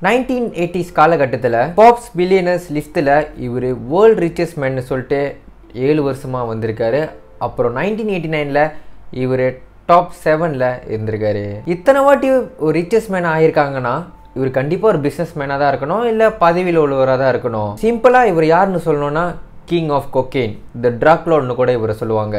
nineteen eighties காலகட்டத்தில் பாப்ஸ் billionaires லிஸ்ட்டில் இவர் வேர்ல்ட் ரிச்சஸ்ட் மேன்னு சொல்லிட்டு ஏழு வருஷமாக வந்திருக்காரு அப்புறம் நைன்டீன் எயிட்டி நைனில் இவர் டாப் செவனில் இருந்திருக்காரு இத்தனை வாட்டி ஒரு ரிச்சஸ்ட் மேன் ஆயிருக்காங்கன்னா இவர் கண்டிப்பாக ஒரு பிஸ்னஸ் மேனாக தான் இருக்கணும் இல்லை பதவியில் உள்ளவராக தான் இருக்கணும் சிம்பிளாக இவர் யாருன்னு சொல்லணும்னா king of cocaine the drug லோன்னு கூட இவரை சொல்லுவாங்க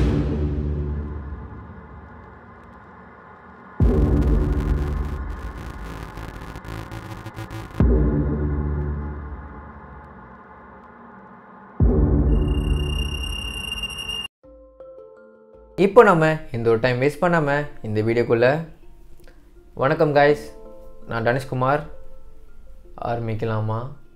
இப்போ நம்ம இந்த ஒரு டைம் வேஸ்ட் பண்ணாமல் இந்த வீடியோக்குள்ளே வணக்கம் காய்ஸ் நான் தனுஷ்குமார் ஆரம்பிக்கலாமா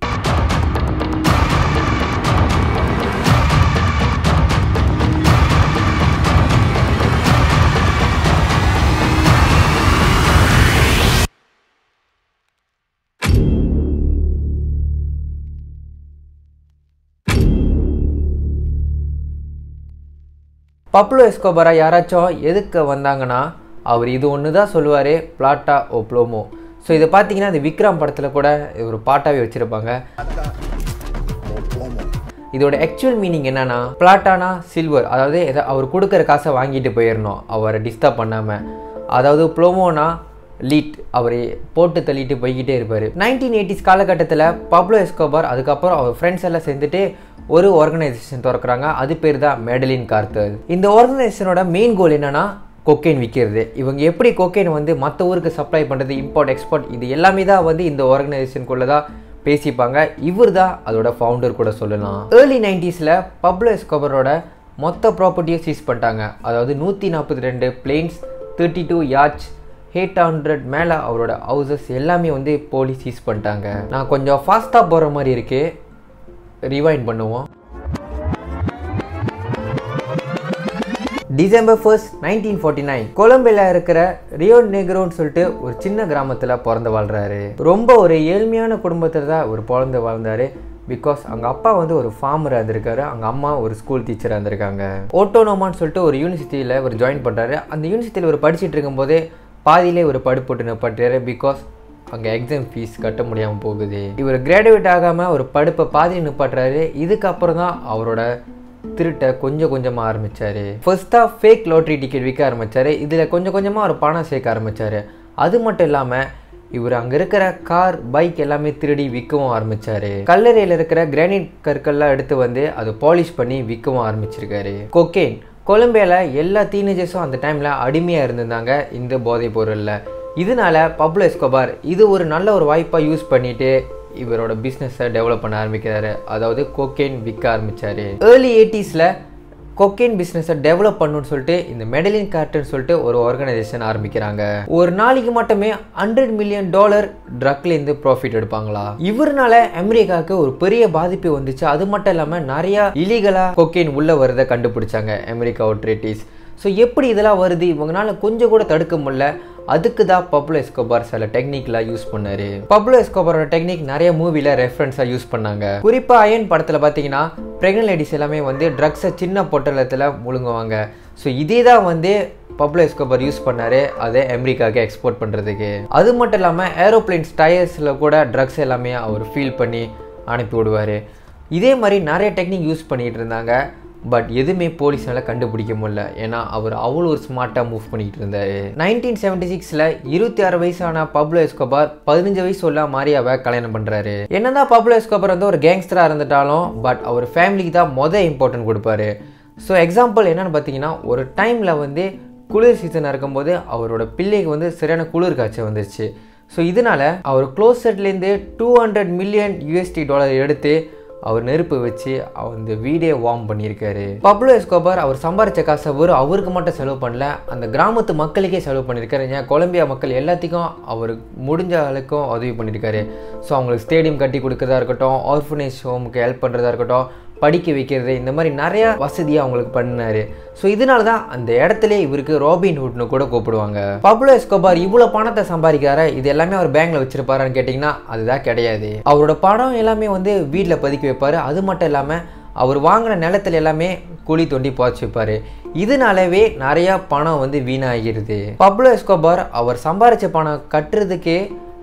பப்ளோ எஸ்கோபரா யாராச்சும் எதுக்கு வந்தாங்கன்னா அவர் இது ஒன்று தான் சொல்லுவார் பிளாட்டா ஓ ப்ளோமோ ஸோ இதை பார்த்தீங்கன்னா இந்த விக்ரம் படத்தில் கூட ஒரு பாட்டாவே வச்சுருப்பாங்க இதோட ஆக்சுவல் மீனிங் என்னன்னா பிளாட்டானா சில்வர் அதாவது எதை அவர் கொடுக்குற காசை வாங்கிட்டு போயிடணும் அவரை டிஸ்டர்ப் பண்ணாமல் அதாவது ப்ளோமோனா லீட் அவரை போட்டு தள்ளிட்டு போய்கிட்டே இருப்பார் நைன்டீன் எயிட்டிஸ் காலகட்டத்தில் பப்ளோ எஸ்கோபார் அதுக்கப்புறம் அவர் ஃப்ரெண்ட்ஸ் எல்லாம் சேர்ந்துட்டு ஒரு ஆர்கனைசேஷன் திறக்கிறாங்க அது பேர் தான் மெடலின் கார்த்தல் இந்த ஆர்கனைசேஷனோட மெயின் கோல் என்னன்னா கொக்கைன் விற்கிறது இவங்க எப்படி கொக்கைன் வந்து மற்ற ஊருக்கு சப்ளை பண்ணுறது இம்போர்ட் எக்ஸ்போர்ட் இது எல்லாமே தான் வந்து இந்த ஆர்கனைசேஷனுக்குள்ளே தான் பேசிப்பாங்க இவர் தான் அதோட ஃபவுண்டர் கூட சொல்லலாம் ஏர்லி நைன்டிஸில் பப்ளோ எஸ்கோபரோட மொத்த ப்ராப்பர்ட்டியை சீஸ் பண்ணிட்டாங்க அதாவது நூற்றி நாற்பத்தி ரெண்டு planes thirty two yacht eight hundred மேலே அவரோட ஹவுசஸ் எல்லாமே வந்து போலீஸ் சீஸ் பண்ணிட்டாங்க நான் கொஞ்சம் ஃபாஸ்ட்டாக போகிற மாதிரி இருக்கு ரிவைண்ட் பண்ணுவோம் December first nineteen forty nine கொலம்பியில் இருக்கிற ரியோ நெக்ரோன்னு சொல்லிட்டு ஒரு சின்ன கிராமத்தில் பிறந்து வாழ்கிறாரு ரொம்ப ஒரு ஏழ்மையான குடும்பத்தில் தான் ஒரு பிறந்து வாழ்ந்தாரு பிகாஸ் அவங்க அப்பா வந்து ஒரு ஃபார்மராக இருந்திருக்காரு அவங்க அம்மா ஒரு ஸ்கூல் டீச்சராக இருந்திருக்காங்க ஓட்டோனோமான்னு சொல்லிட்டு ஒரு யூனிவர்சிட்டியில் ஒரு ஜாயின் பண்ணுறாரு அந்த யூனிவர்சிட்டியில் ஒரு படிச்சுட்டு இருக்கும்போதே பாதியிலே ஒரு படுப்போட்டு நிப்பாட்டுறாரு பிகாஸ் அங்கே எக்ஸாம் ஃபீஸ் கட்ட முடியாமல் போகுது இவர் கிராஜுவேட் ஆகாமல் ஒரு படுப்பை பாதி நிப்பாட்டுறாரு இதுக்கப்புறம் தான் அவரோட திருட்டை கொஞ்சம் கொஞ்சமாக ஆரம்பித்தார் ஃபர்ஸ்ட்டாக ஃபேக் லாட்ரி டிக்கெட் விற்க ஆரம்பித்தார் இதில் கொஞ்சம் கொஞ்சமாக ஒரு பணம் சேர்க்க ஆரம்பித்தார் அது மட்டும் இல்லாமல் இவர் அங்கே இருக்கிற கார் பைக் எல்லாமே திருடி விற்கவும் ஆரம்பித்தார் கல்லறையில் இருக்கிற கிரானைட் கற்கள்லாம் எடுத்து வந்து அதை பாலிஷ் பண்ணி விற்கவும் ஆரம்பிச்சிருக்காரு கொக்கேன் கொலம்பியாவில் எல்லா டீனேஜர்ஸும் அந்த டைமில் அடிமையாக இருந்திருந்தாங்க இந்த போதைப் பொருளில் இதனால பப்ளோ எஸ்கோபார் இது ஒரு நல்ல ஒரு வாய்ப்பாக யூஸ் பண்ணிட்டு இவரோட பிஸ்னஸை டெவலப் பண்ண ஆரம்பிக்கிறாரு அதாவது கொக்கெயின் விற்க ஆரம்பித்தார் ஏர்லி எயிட்டிஸில் கொக்கெயின் பிஸ்னஸை டெவலப் பண்ணணும்னு சொல்லிட்டு இந்த மெடலின் கார்ட்டுன்னு சொல்லிட்டு ஒரு ஆர்கனைசேஷன் ஆரம்பிக்கிறாங்க ஒரு நாளைக்கு மட்டுமே ஹண்ட்ரட் மில்லியன் டாலர் ட்ரக்லேருந்து ப்ராஃபிட் எடுப்பாங்களா இவருனால அமெரிக்காவுக்கு ஒரு பெரிய பாதிப்பு வந்துச்சு அது மட்டும் இல்லாமல் நிறையா இலீகலாக கொக்கெயின் உள்ளே வரதை கண்டுபிடிச்சாங்க அமெரிக்கா ஒட்ரேட்டிஸ் ஸோ எப்படி இதெல்லாம் வருது இவங்களால கொஞ்சம் கூட தடுக்க முடியல அதுக்கு தான் பப்ளோ எஸ்கோபார் சில டெக்னிக்லாம் யூஸ் பண்ணாரு பப்ளோ எஸ்கோபாரோட டெக்னிக் நிறைய மூவில ரெஃபரன்ஸாக யூஸ் பண்ணாங்க குறிப்பாக அயன் படத்தில் பார்த்தீங்கன்னா ப்ரெக்னென்ட் லேடிஸ் எல்லாமே வந்து ட்ரக்ஸை சின்ன பொட்டலத்தில் முழுங்குவாங்க ஸோ இதே தான் வந்து பப்ளோ எஸ்கோபார் யூஸ் பண்ணாரு அதை அமெரிக்காவுக்கு எக்ஸ்போர்ட் பண்ணுறதுக்கு அது மட்டும் இல்லாமல் ஏரோப்ளைன்ஸ் டயர்ஸில் கூட ட்ரக்ஸ் எல்லாமே அவர் ஃபீல் பண்ணி அனுப்பி விடுவார் இதே மாதிரி நிறைய டெக்னிக் யூஸ் பண்ணிகிட்டு இருந்தாங்க பட் எதுவுமே போலீஸ்னால கண்டுபிடிக்க முடியல ஏன்னா அவர் அவ்வளோ ஒரு ஸ்மார்ட்டாக மூவ் பண்ணிட்டு இருந்தார் நைன்டீன் செவன்டி சிக்ஸில் இருபத்தி ஆறு வயசான பப்ளோ எஸ்கோபார் பதினஞ்சு வயசு உள்ள மாரியாவை கல்யாணம் பண்ணுறாரு என்னதான் பப்ளோ எஸ்கோபார் வந்து ஒரு கேங்ஸ்டராக இருந்துட்டாலும் பட் அவர் ஃபேமிலிக்கு தான் மொதல் இம்பார்ட்டன்ட் கொடுப்பாரு ஸோ எக்ஸாம்பிள் என்னென்னு பார்த்தீங்கன்னா ஒரு டைமில் வந்து குளிர் சீசன் இருக்கும்போது அவரோட பிள்ளைக்கு வந்து சரியான குளிர் காய்ச்சல் வந்துருச்சு ஸோ இதனால் அவர் க்ளோசட்லேருந்து two hundred million USD dollar எடுத்து அவர் நெருப்பு வச்சு அந்த வீடே வார்ம் பண்ணியிருக்காரு பப்ளோ எஸ்கோபார் அவர் சம்பாரிச்ச காசை வெறும் அவருக்கு மட்டும் செலவு பண்ணல அந்த கிராமத்து மக்களுக்கே செலவு பண்ணியிருக்காரு ஏன் கொலம்பியா மக்கள் எல்லாத்துக்கும் அவர் முடிஞ்ச அளவுக்கும் உதவி பண்ணியிருக்காரு ஸோ அவங்களுக்கு ஸ்டேடியம் கட்டி கொடுக்கறதா இருக்கட்டும் ஆர்ஃபனேஜ் ஹோமுக்கு ஹெல்ப் பண்ணுறதா இருக்கட்டும் படிக்க வைக்கிறது இந்த மாதிரி நிறைய வசதியாக அவங்களுக்கு பண்ணாரு ஸோ இதனால தான் அந்த இடத்துல இவருக்கு ராபின் ஹுட்னு கூட கூப்பிடுவாங்க பப்ளோ எஸ்கோபார் இவ்வளோ பணத்தை சம்பாதிக்கிறாரு இது எல்லாமே அவர் பேங்க்ல வச்சிருப்பாரான்னு கேட்டிங்கன்னா அதுதான் கிடையாது அவரோட பணம் எல்லாமே வந்து வீட்டில் பதுக்கி வைப்பார் அது மட்டும் இல்லாமல் அவர் வாங்கின நிலத்துல எல்லாமே குழி தோண்டி புதைச்சி வைப்பார் இதனாலவே நிறையா பணம் வந்து வீணாகிருது பப்ளோ எஸ்கோபார் அவர் சம்பாரிச்ச பணம் கட்டுறதுக்கே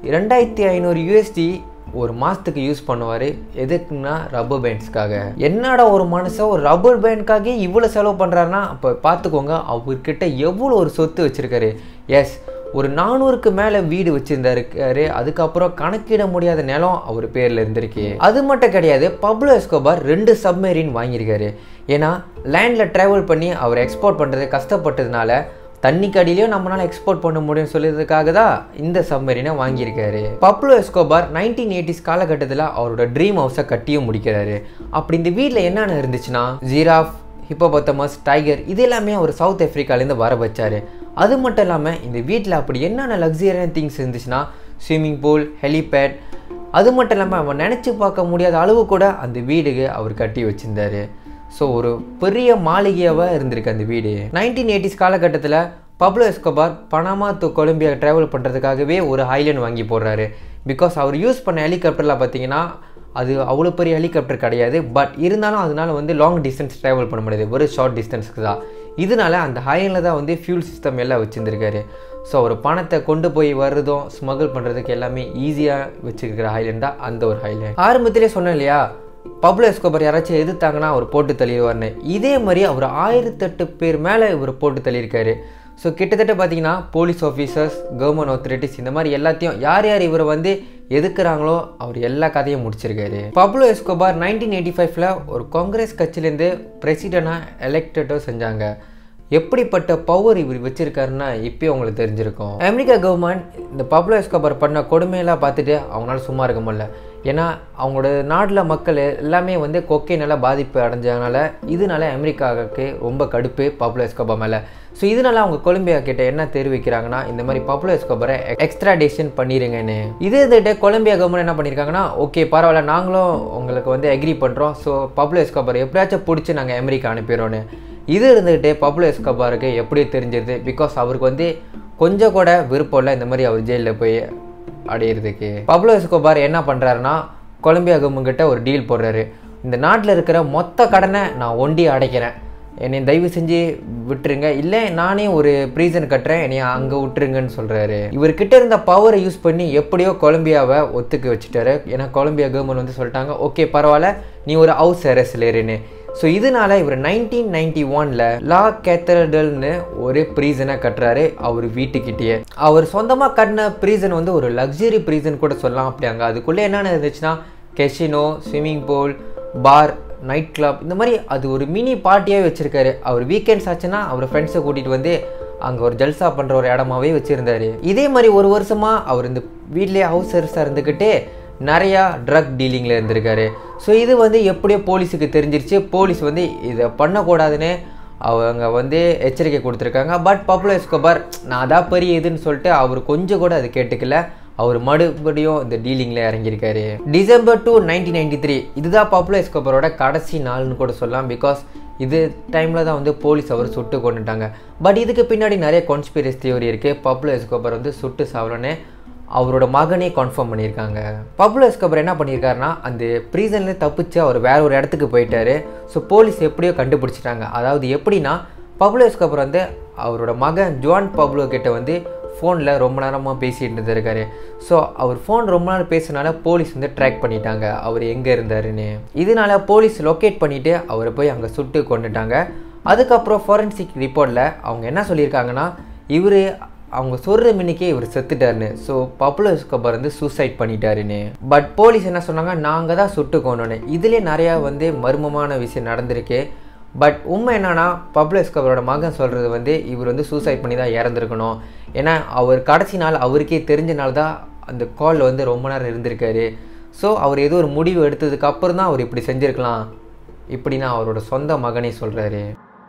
ரெண்டாயிரத்தி ஐநூறு யூஎஸ்டி ஒரு மாதத்துக்கு யூஸ் பண்ணுவார் எதுக்குன்னா ரப்பர் பேண்ட்ஸ்க்காக என்னடா ஒரு மனுஷன் ஒரு ரப்பர் பேண்ட்காக இவ்வளோ செலவு பண்ணுறாருன்னா அப்போ பார்த்துக்கோங்க அவர்கிட்ட எவ்வளோ ஒரு சொத்து வச்சுருக்காரு எஸ் ஒரு நானூறுக்கு மேலே வீடு வச்சுருந்தாருக்காரு அதுக்கப்புறம் கணக்கிட முடியாத நிலம் அவர் பேரில் இருந்திருக்கு அது மட்டும் கிடையாது பப்ளோ எஸ்கோபார் ரெண்டு சப்மெரின் வாங்கியிருக்காரு ஏன்னா லேண்டில் ட்ராவல் பண்ணி அவர் எக்ஸ்போர்ட் பண்ணுறது கஷ்டப்பட்டதுனால தண்ணிக்கு அடியிலையும் நம்மளால எக்ஸ்போர்ட் பண்ண முடியும்னு சொல்லியதுக்காக தான் இந்த சப்மரீனை வாங்கியிருக்காரு பப்ளோ எஸ்கோபார் நைன்டீன் எயிட்டிஸ் காலகட்டத்தில் அவரோட ட்ரீம் ஹவுஸை கட்டியும் முடிக்கிறாரு அப்படி இந்த வீட்டில் என்னென்ன இருந்துச்சுன்னா ஜீராஃப் ஹிப்போபத்தமஸ் டைகர் இது எல்லாமே அவர் சவுத் ஆஃப்ரிக்காலேருந்து வர வச்சாரு அது மட்டும் இல்லாமல் இந்த வீட்டில் அப்படி என்னென்ன லக்ஸரியான திங்ஸ் இருந்துச்சுன்னா ஸ்விம்மிங் பூல் ஹெலிபேட் அது மட்டும் இல்லாமல் அவன் நினச்சி பார்க்க முடியாத அளவு கூட அந்த வீடுக்கு அவர் கட்டி வச்சிருந்தாரு ஸோ ஒரு பெரிய மாளிகையாகவே இருந்திருக்கு அந்த வீடு நைன்டீன் எயிட்டிஸ் காலகட்டத்தில் Pablo Escobar Panama to Colombia travel பண்ணுறதுக்காகவே ஒரு ஹைலேண்ட் வாங்கி போடுறாரு பிகாஸ் அவர் யூஸ் பண்ண ஹெலிகாப்டரில் பார்த்தீங்கன்னா அது அவ்வளோ பெரிய ஹெலிகாப்டர் கிடையாது பட் இருந்தாலும் அதனால வந்து லாங் டிஸ்டன்ஸ் ட்ராவல் பண்ண முடியாது ஒரு ஷார்ட் டிஸ்டன்ஸ்க்கு தான் இதனால அந்த ஹைலேண்டில் தான் வந்து ஃபியூல் சிஸ்டம் எல்லாம் வச்சுருந்துருக்காரு ஸோ அவர் பணத்தை கொண்டு போய் வர்றதும் ஸ்மகிள் பண்ணுறதுக்கு எல்லாமே ஈஸியாக வச்சுருக்கிற ஹைலேண்ட் தான் அந்த ஒரு ஹைலேண்ட் ஆரம்பத்திலே சொன்னேன் இல்லையா பப்ளோ எஸ்கோபர் யாராச்சும் எதிர்த்தாங்கன்னா அவர் போட்டு தள்ளிடுவார்னு இதே மாதிரி அவர் ஆயிரத்தெட்டு பேர் மேலே இவர் போட்டு தள்ளியிருக்காரு ஸோ கிட்டத்தட்ட பார்த்தீங்கன்னா போலீஸ் ஆஃபீஸர்ஸ் கவர்மெண்ட் அத்தாரிட்டிஸ் இந்த மாதிரி எல்லாத்தையும் யார் யார் இவரை வந்து எதுக்குறாங்களோ அவர் எல்லா கதையும் முடிச்சிருக்காரு பப்ளோ எஸ்கோபார் நைன்டீன் எயிட்டி ஃபைவ்ல ஒரு காங்கிரஸ் கட்சியிலேருந்து பிரசிடெண்டாக எலெக்டடோ செஞ்சாங்க எப்படிப்பட்ட பவர் இவர் வச்சிருக்காருன்னா இப்போயே உங்களுக்கு தெரிஞ்சிருக்கும் அமெரிக்கா கவர்மெண்ட் இந்த பப்ளோ எஸ்கோபார் பண்ண கொடுமையெல்லாம் பார்த்துட்டு அவங்களால சும்மா இருக்க முடியல ஏன்னா அவங்களோட நாட்டில் மக்கள் எல்லாமே வந்து கொக்கைனால பாதிப்பு அடைஞ்சதுனால இதனால அமெரிக்காவுக்கு ரொம்ப கடுப்பு பப்ளோ எஸ்கோபா மேலே ஸோ இதனால அவங்க கொலம்பியா கிட்ட என்ன தெரிவிக்கிறாங்கன்னா இந்த மாதிரி பப்ளோ எஸ்கோபரை எக்ஸ்ட்ராடேஷன் பண்ணிடுங்கன்னு இதே இதுகிட்ட கொலம்பியா கவர்மெண்ட் என்ன பண்ணியிருக்காங்கன்னா ஓகே பரவாயில்ல நாங்களும் உங்களுக்கு வந்து அக்ரி பண்ணுறோம் ஸோ பப்ளோ எஸ்கோபர் எப்படியாச்சும் பிடிச்சி நாங்கள் அமெரிக்கா அனுப்பிடுறோன்னு இது இருந்துக்கிட்டே பப்ளோ எஸ்கோபாருக்கு எப்படி தெரிஞ்சது பிகாஸ் அவருக்கு வந்து கொஞ்சம் கூட விருப்பம் இல்லை இந்த மாதிரி அவர் ஜெயிலில் போய் அடையிறதுக்கு பப்ளோ எஸ்கோபார் என்ன பண்ணுறாருன்னா கொலம்பியா கவர்மெண்ட் கிட்ட ஒரு டீல் போடுறாரு இந்த நாட்டில் இருக்கிற மொத்த கடனை நான் ஒண்டி அடைக்கிறேன் என்னை தயவு செஞ்சு விட்டுருங்க இல்லை நானே ஒரு ப்ரீசன் கட்டுறேன் என்னை அங்கே விட்டுருங்கன்னு சொல்கிறாரு இவர்கிட்ட இருந்த பவரை யூஸ் பண்ணி எப்படியோ கொலம்பியாவை ஒத்துக்க வச்சுட்டாரு ஏன்னா கொலம்பியா கவர்மெண்ட் வந்து சொல்லிட்டாங்க ஓகே பரவாயில்ல நீ ஒரு ஹவுஸ் அரெஸ்ட்ல இருன்னு ஸோ இதனால இவர் நைன்டீன் நைன்டி ஒனில் லா கேத்தரடல்னு ஒரு ப்ரீசனை கட்டுறாரு அவர் வீட்டுக்கிட்டேயே அவர் சொந்தமாக கட்டின ப்ரீசன் வந்து ஒரு லக்ஸரி ப்ரீசன் கூட சொல்லலாம் அப்படி அங்கே அதுக்குள்ளே என்னென்ன இருந்துச்சுன்னா casino swimming pool bar night club இந்த மாதிரி அது ஒரு மினி பார்ட்டியாகவே வச்சுருக்காரு அவர் வீக்கெண்ட்ஸ் ஆச்சுன்னா அவர் ஃப்ரெண்ட்ஸை கூட்டிகிட்டு வந்து அங்கே ஒரு ஜல்சா பண்ணுற ஒரு இடமாவே வச்சுருந்தாரு இதே மாதிரி ஒரு வருஷமாக அவர் இந்த வீட்லேயே ஹவுஸ் அரெஸ்டாக இருந்துக்கிட்டு நிறையா ட்ரக் டீலிங்கில் இருந்திருக்காரு ஸோ இது வந்து எப்படியோ போலீஸுக்கு தெரிஞ்சிருச்சு போலீஸ் வந்து இதை பண்ணக்கூடாதுன்னு அவங்க வந்து எச்சரிக்கை கொடுத்துருக்காங்க பட் பப்ளோ எஸ்கோபார் நான் அதான் பெரிய இதுன்னு சொல்லிட்டு அவர் கொஞ்சம் கூட அது கேட்டுக்கல அவர் மறுபடியும் இந்த டீலிங்கில் இறங்கியிருக்காரு December two nineteen ninety three இதுதான் பப்ளோ எஸ்கோபரோட கடைசி நாள்னு கூட சொல்லலாம் பிகாஸ் இது டைமில் தான் வந்து போலீஸ் அவர் சுட்டு கொண்டுட்டாங்க பட் இதுக்கு பின்னாடி நிறைய கான்ஸ்பிரஸ் தியோரி இருக்குது பப்ளோ எஸ்கோபர் வந்து சுட்டு சாவலன்னு அவரோட மகனே கன்ஃபார்ம் பண்ணியிருக்காங்க பப்ளோ எஸ்கோபர் என்ன பண்ணியிருக்காருன்னா அந்த ப்ரீசன்லேயே தப்பிச்சு அவர் வேற ஒரு இடத்துக்கு போயிட்டாரு ஸோ போலீஸ் எப்படியோ கண்டுபிடிச்சிட்டாங்க அதாவது எப்படின்னா பப்ளோ எஸ்கோபர் வந்து அவரோட மகன் ஜுவான் பப்ளோ கிட்ட வந்து ஃபோனில் ரொம்ப நேரமாக பேசிகிட்டு இருந்திருக்காரு ஸோ அவர் ஃபோன் ரொம்ப நேரம் பேசினால போலீஸ் வந்து ட்ராக் பண்ணிட்டாங்க அவர் எங்கே இருந்தாருன்னு இதனால போலீஸ் லொக்கேட் பண்ணிவிட்டு அவரை போய் அங்கே சுட்டு கொண்டுட்டாங்க அதுக்கப்புறம் ஃபாரன்சிக் ரிப்போர்ட்டில் அவங்க என்ன சொல்லியிருக்காங்கன்னா இவர் அவங்க சொல்கிற மின்னிக்கே இவர் செத்துட்டாருன்னு ஸோ பப்ளோ எஸ்கோபர் வந்து சூசைட் பண்ணிட்டாருன்னு பட் போலீஸ் என்ன சொன்னாங்க நாங்கள் தான் சுட்டு கொண்டோன்னு இதுலேயே நிறையா வந்து மர்மமான விஷயம் நடந்திருக்கு பட் உண்மை என்னன்னா பப்ளோ எஸ்கோபரோட மகன் சொல்கிறது வந்து இவர் வந்து சூசைட் பண்ணி தான் இறந்துருக்கணும் ஏன்னா அவர் கடைசி நாள் அவருக்கே தெரிஞ்சனால தான் அந்த காலில் வந்து ரொம்ப நேரம் இருந்திருக்காரு ஸோ அவர் ஏதோ ஒரு முடிவு எடுத்ததுக்கு அப்புறம் தான் அவர் இப்படி செஞ்சுருக்கலாம் இப்படின்னு அவரோட சொந்த மகனே சொல்கிறாரு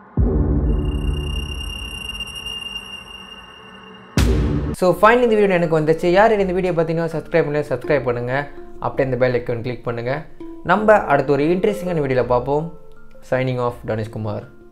ஸோ ஃபைனல் இந்த வீடியோ எனக்கு வந்துச்சு யார் இந்த வீடியோ பார்த்தீங்கன்னா சப்ஸ்கிரைப் பண்ணி சப்ஸ்கிரைப் பண்ணுங்கள் அப்படியே இந்த பெல் ஐக்கன் கிளிக் பண்ணுங்கள் நம்ம அடுத்த ஒரு இன்ட்ரெஸ்டிங்கான வீடியோவில் பார்ப்போம் சைனிங் ஆஃப் தனுஷ்குமார்